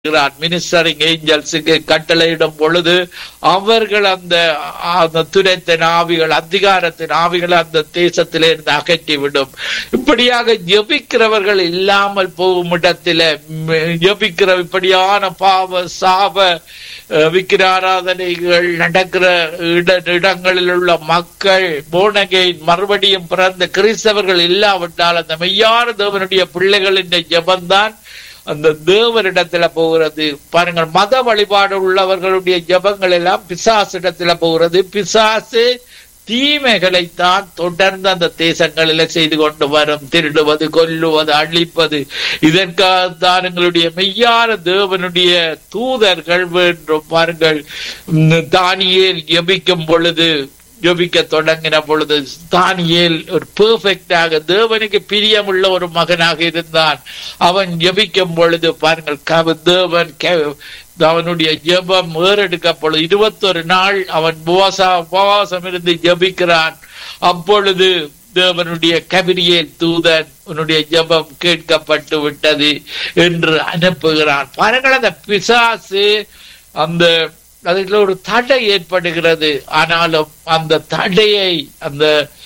ministering ஏஞ்சல்ஸுக்கு கட்டளையிடும் பொழுது அவர்கள் அந்த அந்த துரைத்தின் ஆவிகள் அதிகாரத்தின் ஆவிகளை அந்த தேசத்திலே இருந்து அகற்றிவிடும் இப்படியாக ஜெபிக்கிறவர்கள் இல்லாமல் போகும் இடத்தில ஜெபிக்கிற இப்படியான பாவ சாப விக்கிராராதனைகள் நடக்கிற இட இடங்களில் உள்ள மக்கள் போனகை மறுபடியும் பிறந்த கிறிஸ்தவர்கள் இல்லாவிட்டால் அந்த மெய்யான தேவனுடைய பிள்ளைகளின் ஜெபந்தான் அந்த தேவரிடத்துல போகிறது பாருங்கள் மத வழிபாடு உள்ளவர்களுடைய ஜபங்கள் எல்லாம் பிசாசிடத்துல போகிறது பிசாசு தீமைகளைத்தான் தொடர்ந்து அந்த தேசங்களில செய்து கொண்டு வரும் திருடுவது கொல்லுவது அழிப்பது இதற்காகத்தான் எங்களுடைய மெய்யான தேவனுடைய தூதர்கள் வேண்டும் பாருங்கள் தானியேல் ஜபிக்கும் பொழுது ஜபிக்க தொடங்கின பொழுது தானியேல் ஒரு பெர்ஃபெக்டாக தேவனுக்கு பிரியமுள்ள ஒரு மகனாக இருந்தான் அவன் ஜபிக்கும் பொழுது பாருங்கள் தேவன் அவனுடைய ஜெபம் ஏறெடுக்கப்படும் இருபத்தொரு நாள் அவன் உபவாசா உபவாசம் இருந்து ஜபிக்கிறான் அப்பொழுது தேவனுடைய கபிரியேல் தூதன் உன்னுடைய ஜபம் கேட்கப்பட்டு விட்டது என்று அனுப்புகிறான் பாருங்கள் அந்த பிசாசு அந்த அதுல ஒரு தடை ஏற்படுகிறது ஆனாலும் அந்த தடையை அந்த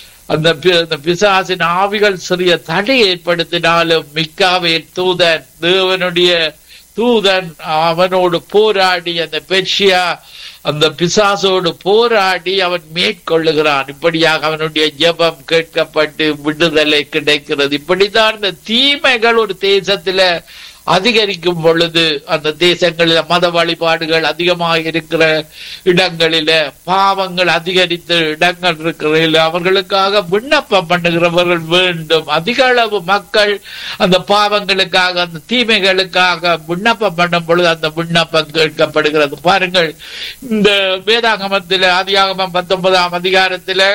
அந்த பிசாசின் ஆவிகள் சிறிய தடை ஏற்படுத்தினாலும் மிக்காவேல் தூதன் தேவனுடைய தூதன் அவனோடு போராடி அந்த பெர்ஷியா அந்த பிசாசோடு போராடி அவன் மேற்கொள்ளுகிறான் இப்படியாக அவனுடைய ஜபம் கேட்கப்பட்டு விடுதலை கிடைக்கிறது இப்படித்தான் இந்த தீமைகள் ஒரு தேசத்துல அதிகரிக்கும் பொழுது அந்த தேசங்களில மத வழிபாடுகள் அதிகமாக இருக்கிற இடங்களில பாவங்கள் அதிகரித்த இடங்கள் இருக்கிற அவர்களுக்காக விண்ணப்பம் பண்ணுகிறவர்கள் வேண்டும் அதிக அளவு மக்கள் அந்த பாவங்களுக்காக அந்த தீமைகளுக்காக விண்ணப்பம் பண்ணும் பொழுது அந்த விண்ணப்பம் கேட்கப்படுகிறது பாருங்கள் இந்த வேதாகமத்தில அதிகாகமம் பத்தொன்பதாம் அதிகாரத்தில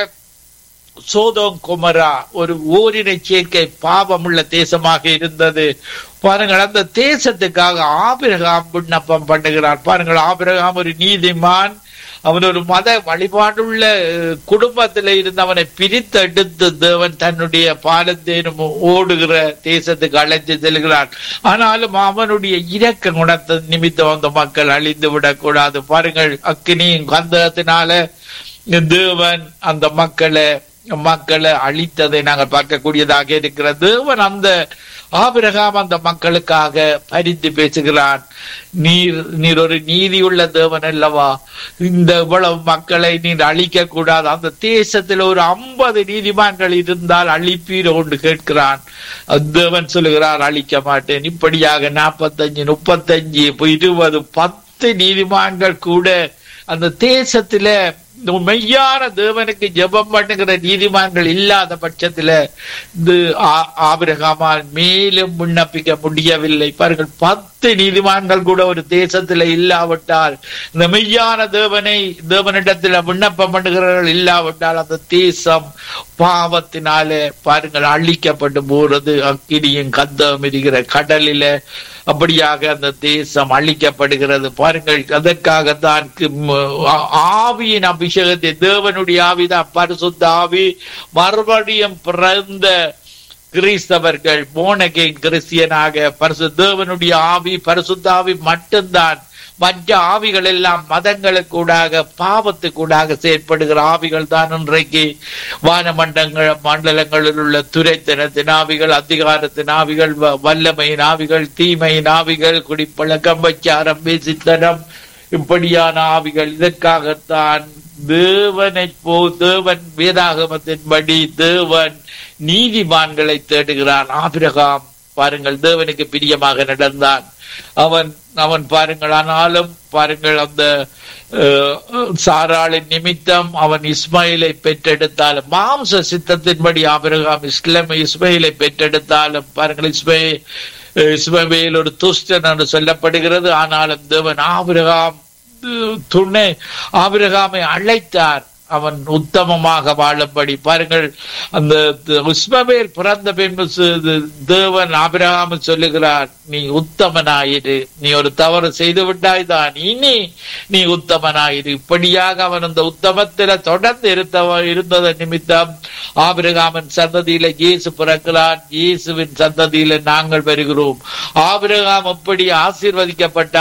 சோதோம் குமரா ஒரு ஓரினை சேர்க்கை பாவம் உள்ள தேசமாக இருந்தது பாருங்கள் அந்த தேசத்துக்காக ஆபிரகாம் விண்ணப்பம் பண்ணுகிறார் பாருங்கள் ஆபிரகாம் ஒரு நீதிமான் அவன் ஒரு மத வழிபாடுள்ள குடும்பத்தில இருந்து அவனை பிரித்தெடுத்து தேவன் தன்னுடைய பாலத்தேனும் ஓடுகிற தேசத்துக்கு அழைத்து செல்கிறான் ஆனாலும் அவனுடைய இரக்க குணத்தை நிமித்தம் அந்த மக்கள் அழிந்து விடக்கூடாது பாருங்கள் அக்கினியும் கந்தகத்தினால தேவன் அந்த மக்களை மக்களை அழித்ததை நாங்கள் பார்க்கக்கூடியதாக இருக்கிறது தேவன் அந்த ஆபிரகாம் அந்த மக்களுக்காக பரிந்து பேசுகிறான் நீர் நீர் ஒரு நீதியுள்ள தேவன் அல்லவா இந்த இவ்வளவு மக்களை நீர் அழிக்க கூடாது அந்த தேசத்தில் ஒரு ஐம்பது நீதிமான்கள் இருந்தால் அழிப்பீர் ஒன்று கேட்கிறான் தேவன் சொல்லுகிறார் அழிக்க மாட்டேன் இப்படியாக நாற்பத்தஞ்சு முப்பத்தஞ்சு இருபது பத்து நீதிமான்கள் கூட அந்த தேசத்துல மெய்யான தேவனுக்கு ஜெபம் பண்ணுகிற நீதிமான்கள் இல்லாத பட்சத்துல இது ஆபிரகாமால் மேலும் விண்ணப்பிக்க முடியவில்லை பாருங்கள் பத்து நீதிமான்கள் கூட ஒரு தேசத்துல இல்லாவிட்டால் இந்த மெய்யான தேவனை தேவனிடத்துல விண்ணப்பம் பண்ணுகிறவர்கள் இல்லாவிட்டால் அந்த தேசம் பாவத்தினாலே பாருங்கள் அழிக்கப்பட்டு போறது அக்கினியும் கந்தம் இருக்கிற கடலில அப்படியாக அந்த தேசம் அழிக்கப்படுகிறது பாருங்கள் அதற்காகத்தான் ஆவியின் அபிஷேகத்தை தேவனுடைய ஆவிதான் பரிசுத்த ஆவி மறுபடியும் பிறந்த கிறிஸ்தவர்கள் போனகை கிறிஸ்தியனாக பரிசு தேவனுடைய ஆவி பரிசுத்தாவி மட்டும்தான் மற்ற ஆவிகள் எல்லாம் மதங்களுக்கூடாக பாவத்துக்கூடாக செயற்படுகிற ஆவிகள் தான் இன்றைக்கு வானமண்டங்கள் மண்டலங்களில் உள்ள துரைத்தனத்தின் ஆவிகள் அதிகாரத்தின் ஆவிகள் வல்லமையின் ஆவிகள் தீமையின் ஆவிகள் குடிப்பழக்கம் வச்சாரம் பேசித்தனம் இப்படியான ஆவிகள் இதற்காகத்தான் தேவனை போ தேவன் வேதாகமத்தின்படி தேவன் நீதிமான்களை தேடுகிறான் ஆபிரகாம் பாருங்கள் தேவனுக்கு பிரியமாக நடந்தான் அவன் அவன் பாருங்கள் ஆனாலும் பாருங்கள் அந்த சாராளின் நிமித்தம் அவன் இஸ்மாயிலை பெற்றெடுத்தாலும் மாம்ச சித்தத்தின்படி ஆபிரகாம் இஸ்லாம் இஸ்மாயிலை பெற்றெடுத்தாலும் பாருங்கள் இஸ்மை இஸ்மவேல் ஒரு துஷ்டன் என்று சொல்லப்படுகிறது ஆனாலும் தேவன் ஆபிரகாம் துணை ஆபிரகாமை அழைத்தார் அவன் உத்தமமாக வாழும்படி பாருங்கள் அந்த உஸ்மவேல் பிறந்த பின்பு சு- தேவன் ஆபிரகாம் சொல்லுகிறார் நீ உத்தமனாயிரு நீ ஒரு தவறு செய்து விட்டாய் தான் இனி நீ உத்தமனாயிரு இப்படியாக அவன் அந்த உத்தமத்தில தொடர்ந்து இருந்தவ இருந்ததன் நிமித்தம் ஆபிரகாமன் சந்ததியில இயேசு பிறக்கிறான் இயேசுவின் சந்ததியில நாங்கள் வருகிறோம் ஆபிரகாம் எப்படி ஆசீர்வதிக்கப்பட்ட